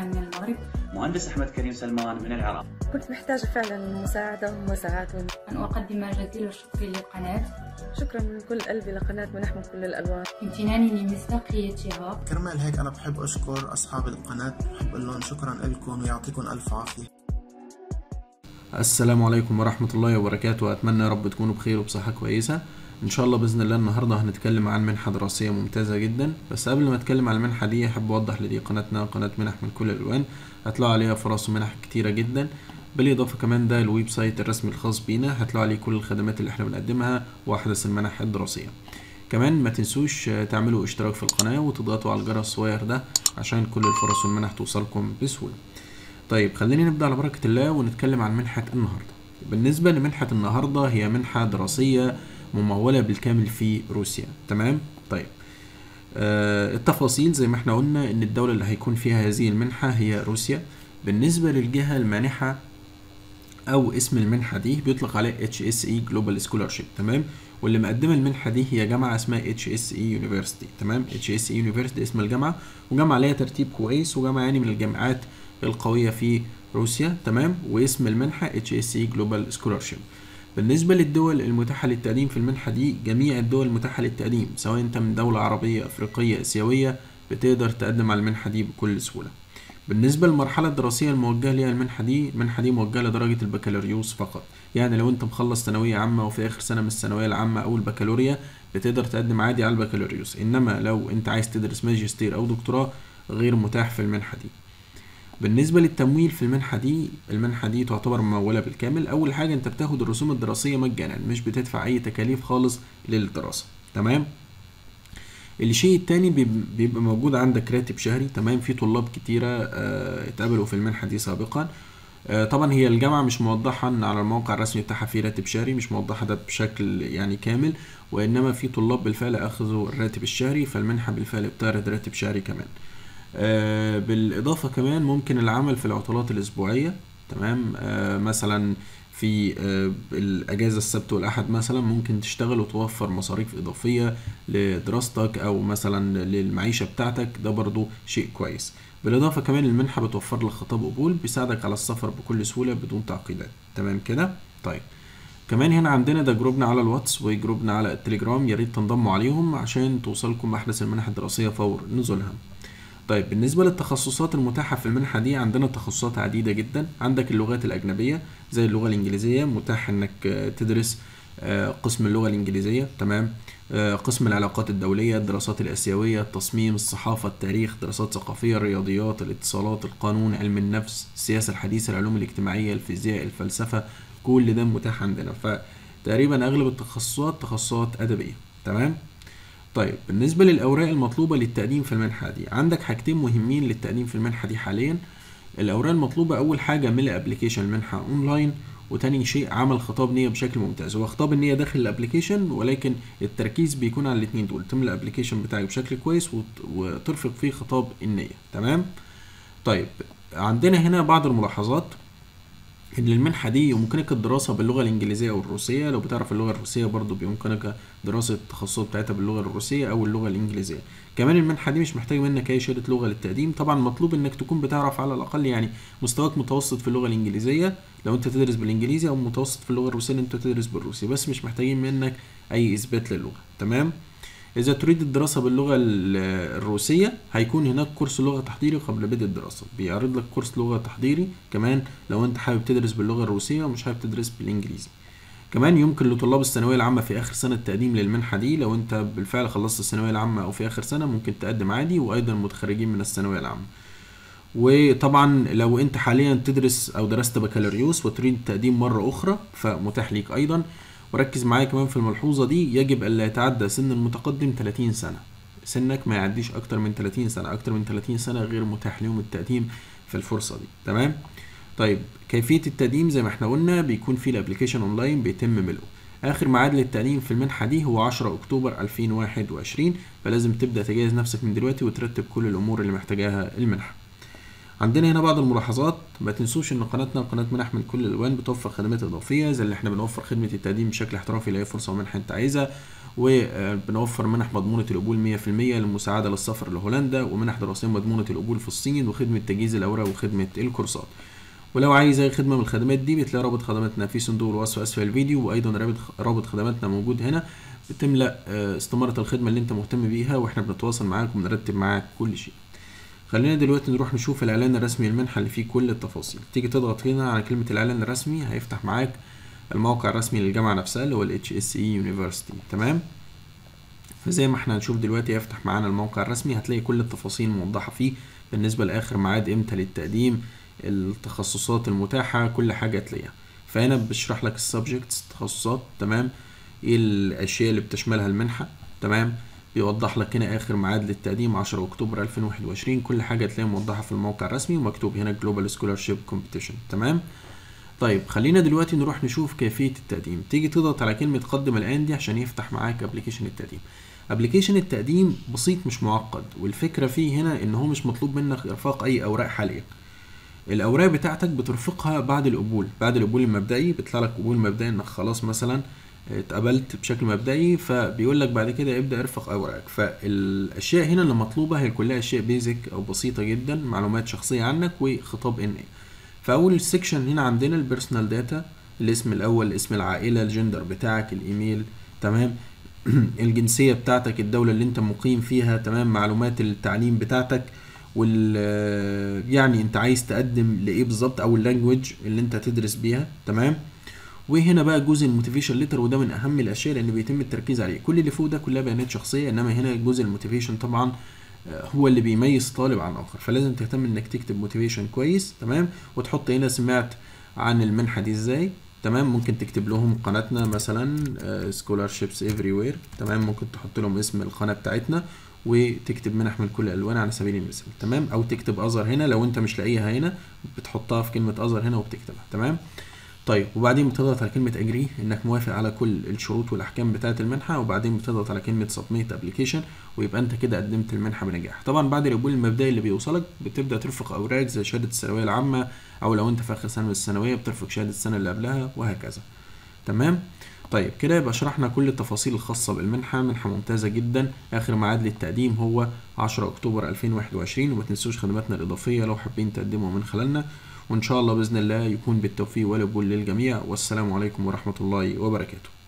أنا من المغرب مهندس أحمد كريم سلمان من العراق كنت محتاجة فعلا مساعدة ومساعات أن أقدم جزيل الشكر للقناة شكرا من كل قلبي لقناة منح من كل الألوان امتناني لمصداقيتها كرمال هيك أنا بحب أشكر أصحاب القناة بحب أقول لهم شكرا لكم ويعطيكم ألف عافية السلام عليكم ورحمة الله وبركاته أتمنى يا رب تكونوا بخير وبصحة كويسة إن شاء الله بإذن الله النهاردة هنتكلم عن منحة دراسية ممتازة جدا بس قبل ما أتكلم عن المنحة دي أحب أوضح لدي قناتنا قناة منح من كل الألوان هتلاقوا عليها فرص ومنح كتيرة جدا بالإضافة كمان ده الويب سايت الرسمي الخاص بينا هتلاقوا عليه كل الخدمات اللي احنا بنقدمها وأحدث المنح الدراسية كمان ما تنسوش تعملوا اشتراك في القناة وتضغطوا على الجرس الصغير ده عشان كل الفرص والمنح توصلكم بسهولة طيب خلينا نبدأ على بركة الله ونتكلم عن منحة النهاردة بالنسبة لمنحة النهاردة هي منحة دراسية ممولة بالكامل في روسيا تمام طيب آه التفاصيل زي ما احنا قلنا ان الدولة اللي هيكون فيها هذه المنحة هي روسيا بالنسبة للجهة المانحة او اسم المنحة دي بيطلق عليه HSE Global Scholarship تمام واللي مقدمة المنحة دي هي جامعة اسمها HSE University تمام HSE University اسم الجامعة وجامعة ليها ترتيب كويس وجامعة يعني من الجامعات القوية في روسيا تمام واسم المنحة HSE Global Scholarship بالنسبة للدول المتاحة للتقديم في المنحة دي جميع الدول المتاحة للتقديم سواء انت من دولة عربية افريقية اسيوية بتقدر تقدم على المنحة دي بكل سهولة بالنسبة للمرحلة الدراسية الموجهة ليها المنحة دي المنحة دي موجهة لدرجة البكالوريوس فقط يعني لو انت مخلص ثانوية عامة وفي آخر سنة من الثانوية العامة أو البكالوريا بتقدر تقدم عادي على البكالوريوس إنما لو انت عايز تدرس ماجستير أو دكتوراه غير متاح في المنحة دي بالنسبة للتمويل في المنحة دي المنحة دي تعتبر ممولة بالكامل أول حاجة أنت بتاخد الرسوم الدراسية مجانا مش بتدفع أي تكاليف خالص للدراسة تمام الشيء التاني بيبقى موجود عندك راتب شهري تمام في طلاب كتيرة اه اتقبلوا في المنحة دي سابقا اه طبعا هي الجامعة مش موضحة ان على الموقع الرسمي بتاعها في راتب شهري مش موضحة ده بشكل يعني كامل وانما في طلاب بالفعل اخذوا الراتب الشهري فالمنحة بالفعل بتعرض راتب شهري كمان آه بالإضافة كمان ممكن العمل في العطلات الأسبوعية تمام آه مثلا في آه الأجازة السبت والأحد مثلا ممكن تشتغل وتوفر مصاريف إضافية لدراستك أو مثلا للمعيشة بتاعتك ده برضو شيء كويس بالإضافة كمان المنحة بتوفر لك خطاب قبول بيساعدك على السفر بكل سهولة بدون تعقيدات تمام كده طيب كمان هنا عندنا ده جروبنا على الواتس وجروبنا على التليجرام يا ريت تنضموا عليهم عشان توصلكم أحدث المنح الدراسية فور نزولها طيب بالنسبة للتخصصات المتاحة في المنحة دي عندنا تخصصات عديدة جدا عندك اللغات الأجنبية زي اللغة الإنجليزية متاح إنك تدرس قسم اللغة الإنجليزية تمام قسم العلاقات الدولية الدراسات الآسيوية التصميم الصحافة التاريخ دراسات ثقافية الرياضيات الاتصالات القانون علم النفس السياسة الحديثة العلوم الاجتماعية الفيزياء الفلسفة كل ده متاح عندنا فتقريبا أغلب التخصصات تخصصات أدبية تمام طيب بالنسبة للأوراق المطلوبة للتقديم في المنحة دي عندك حاجتين مهمين للتقديم في المنحة دي حاليا الأوراق المطلوبة أول حاجة ملء أبليكيشن المنحة أونلاين وتاني شيء عمل خطاب نية بشكل ممتاز هو خطاب النية داخل الابليكيشن ولكن التركيز بيكون على الاتنين دول تملى الابليكيشن بتاعك بشكل كويس وترفق فيه خطاب النية تمام طيب عندنا هنا بعض الملاحظات ان المنحه دي يمكنك الدراسه باللغه الانجليزيه او الروسيه لو بتعرف اللغه الروسيه برضو بيمكنك دراسه التخصصات بتاعتها باللغه الروسيه او اللغه الانجليزيه كمان المنحه دي مش محتاج منك اي شهاده لغه للتقديم طبعا مطلوب انك تكون بتعرف على الاقل يعني مستواك متوسط في اللغه الانجليزيه لو انت تدرس بالانجليزي او متوسط في اللغه الروسيه انت تدرس بالروسي بس مش محتاجين منك اي اثبات للغه تمام إذا تريد الدراسة باللغة الروسية هيكون هناك كورس لغة تحضيري قبل بدء الدراسة بيعرض لك كورس لغة تحضيري كمان لو أنت حابب تدرس باللغة الروسية ومش حابب تدرس بالإنجليزي كمان يمكن لطلاب الثانوية العامة في آخر سنة تقديم للمنحة دي لو أنت بالفعل خلصت الثانوية العامة أو في آخر سنة ممكن تقدم عادي وأيضا المتخرجين من الثانوية العامة وطبعا لو أنت حاليا تدرس أو درست بكالوريوس وتريد التقديم مرة أخرى فمتاح ليك أيضا وركز معايا كمان في الملحوظة دي يجب ألا يتعدى سن المتقدم 30 سنة سنك ما يعديش أكتر من 30 سنة أكتر من 30 سنة غير متاح لهم التقديم في الفرصة دي تمام طيب كيفية التقديم زي ما احنا قلنا بيكون في الابليكيشن اونلاين بيتم ملئه اخر ميعاد للتقديم في المنحة دي هو 10 اكتوبر 2021 فلازم تبدأ تجهز نفسك من دلوقتي وترتب كل الامور اللي محتاجاها المنحة عندنا هنا بعض الملاحظات ما تنسوش ان قناتنا قناه منح من كل الالوان بتوفر خدمات اضافيه زي اللي احنا بنوفر خدمه التقديم بشكل احترافي لاي فرصه ومنحه انت عايزها وبنوفر منح مضمونه القبول 100% للمساعده للسفر لهولندا ومنح دراسيه مضمونه القبول في الصين وخدمه تجهيز الاوراق وخدمه الكورسات ولو عايز اي خدمه من الخدمات دي بتلاقي رابط خدماتنا في صندوق الوصف اسفل الفيديو وايضا رابط رابط خدماتنا موجود هنا بتملا آه، استماره الخدمه اللي انت مهتم بيها واحنا بنتواصل معاك وبنرتب معاك كل شيء خلينا دلوقتي نروح نشوف الاعلان الرسمي للمنحه اللي فيه كل التفاصيل تيجي تضغط هنا على كلمه الاعلان الرسمي هيفتح معاك الموقع الرسمي للجامعه نفسها اللي هو ال HSE University تمام فزي ما احنا هنشوف دلوقتي هيفتح معانا الموقع الرسمي هتلاقي كل التفاصيل موضحه فيه بالنسبه لاخر ميعاد امتى للتقديم التخصصات المتاحه كل حاجه هتلاقيها فهنا بشرح لك السبجكتس التخصصات تمام ايه الاشياء اللي بتشملها المنحه تمام بيوضح لك هنا اخر ميعاد للتقديم 10 اكتوبر 2021 كل حاجه تلاقيها موضحه في الموقع الرسمي ومكتوب هنا جلوبال سكولارشيب كومبيتيشن تمام طيب خلينا دلوقتي نروح نشوف كيفيه التقديم تيجي تضغط على كلمه قدم الان دي عشان يفتح معاك ابلكيشن التقديم ابلكيشن التقديم بسيط مش معقد والفكره فيه هنا ان هو مش مطلوب منك ارفاق اي اوراق حاليا الاوراق بتاعتك بترفقها بعد القبول بعد القبول المبدئي بيطلع لك قبول مبدئي انك خلاص مثلا اتقبلت بشكل مبدئي فبيقول لك بعد كده ابدا ارفق اوراقك فالاشياء هنا اللي مطلوبه هي كلها اشياء بيزك او بسيطه جدا معلومات شخصيه عنك وخطاب ان فاول سيكشن هنا عندنا البيرسونال داتا الاسم الاول اسم العائله الجندر بتاعك الايميل تمام الجنسيه بتاعتك الدوله اللي انت مقيم فيها تمام معلومات التعليم بتاعتك وال يعني انت عايز تقدم لايه بالظبط او اللانجوج اللي انت هتدرس بيها تمام وهنا بقى جزء الموتيفيشن ليتر وده من اهم الاشياء لان بيتم التركيز عليه كل اللي فوق ده كلها بيانات شخصيه انما هنا جزء الموتيفيشن طبعا آه، هو اللي بيميز طالب عن اخر فلازم تهتم انك تكتب موتيفيشن كويس تمام وتحط هنا سمعت عن المنحه دي ازاي تمام ممكن تكتب لهم قناتنا مثلا سكولارشيبس افري وير تمام ممكن تحط لهم اسم القناه بتاعتنا وتكتب منح من كل الالوان على سبيل المثال تمام او تكتب اذر هنا لو انت مش لاقيها هنا بتحطها في كلمه اذر هنا وبتكتبها تمام طيب وبعدين بتضغط على كلمة اجري انك موافق على كل الشروط والاحكام بتاعة المنحة وبعدين بتضغط على كلمة سبميت ابلكيشن ويبقى انت كده قدمت المنحة بنجاح طبعا بعد القبول المبدئي اللي بيوصلك بتبدا ترفق اوراق زي شهادة الثانوية العامة او لو انت في اخر سنة من الثانوية بترفق شهادة السنة اللي قبلها وهكذا تمام طيب كده يبقى شرحنا كل التفاصيل الخاصة بالمنحة منحة ممتازة جدا آخر ميعاد للتقديم هو 10 أكتوبر 2021 وما تنسوش خدماتنا الإضافية لو حابين تقدموا من خلالنا وإن شاء الله بإذن الله يكون بالتوفيق والقبول للجميع والسلام عليكم ورحمة الله وبركاته